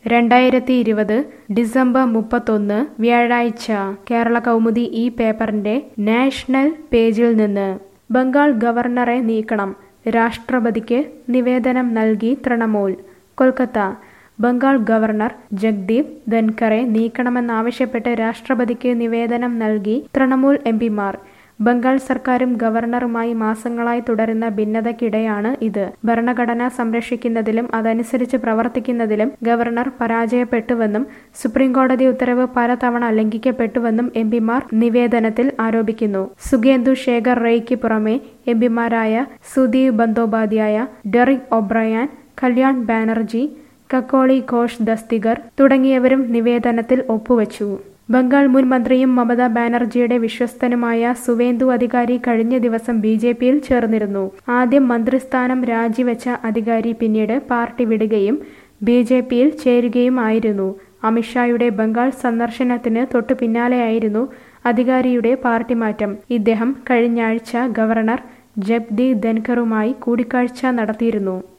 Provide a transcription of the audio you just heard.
രണ്ടായിരത്തി ഇരുപത് ഡിസംബർ മുപ്പത്തൊന്ന് വ്യാഴാഴ്ച കേരള കൗമുദി ഈ പേപ്പറിന്റെ നാഷണൽ പേജിൽ നിന്ന് ബംഗാൾ ഗവർണറെ നീക്കണം രാഷ്ട്രപതിക്ക് നിവേദനം നൽകി തൃണമൂൽ കൊൽക്കത്ത ബംഗാൾ ഗവർണർ ജഗ്ദീപ് ധൻഖറെ നീക്കണമെന്നാവശ്യപ്പെട്ട് രാഷ്ട്രപതിക്ക് നിവേദനം നൽകി തൃണമൂൽ എംപിമാർ ബംഗാൾ സർക്കാരും ഗവർണറുമായി മാസങ്ങളായി തുടരുന്ന ഭിന്നതയ്ക്കിടെയാണ് ഇത് ഭരണഘടന സംരക്ഷിക്കുന്നതിലും അതനുസരിച്ച് പ്രവർത്തിക്കുന്നതിലും ഗവർണർ പരാജയപ്പെട്ടുവെന്നും സുപ്രീംകോടതി ഉത്തരവ് പലതവണ ലംഘിക്കപ്പെട്ടുവെന്നും എംപിമാർ നിവേദനത്തിൽ ആരോപിക്കുന്നു സുഗേന്ദു ശേഖർ റെയ്ക്ക് പുറമെ എംപിമാരായ സുദീപ് ബന്ദോപാധ്യായ ഡെറിക് ഒബ്രയാൻ കല്യാൺ ബാനർജി കക്കോളി ഘോഷ് ദസ്തിഗർ തുടങ്ങിയവരും നിവേദനത്തിൽ ഒപ്പുവച്ചു ബംഗാൾ മുൻ മന്ത്രിയും മമതാ ബാനർജിയുടെ വിശ്വസ്തനുമായ സുവേന്ദു അധികാരി കഴിഞ്ഞ ദിവസം ബി ജെ പിയിൽ ചേർന്നിരുന്നു ആദ്യം മന്ത്രിസ്ഥാനം രാജിവെച്ച അധികാരി പിന്നീട് പാർട്ടി വിടുകയും ബി ജെ പിയിൽ ചേരുകയുമായിരുന്നു അമിത്ഷായുടെ ബംഗാൾ സന്ദർശനത്തിന് തൊട്ടു പിന്നാലെയായിരുന്നു അധികാരിയുടെ പാർട്ടി മാറ്റം ഇദ്ദേഹം കഴിഞ്ഞയാഴ്ച ഗവർണർ ജഗ്ദീപ് ധൻഖറുമായി കൂടിക്കാഴ്ച നടത്തിയിരുന്നു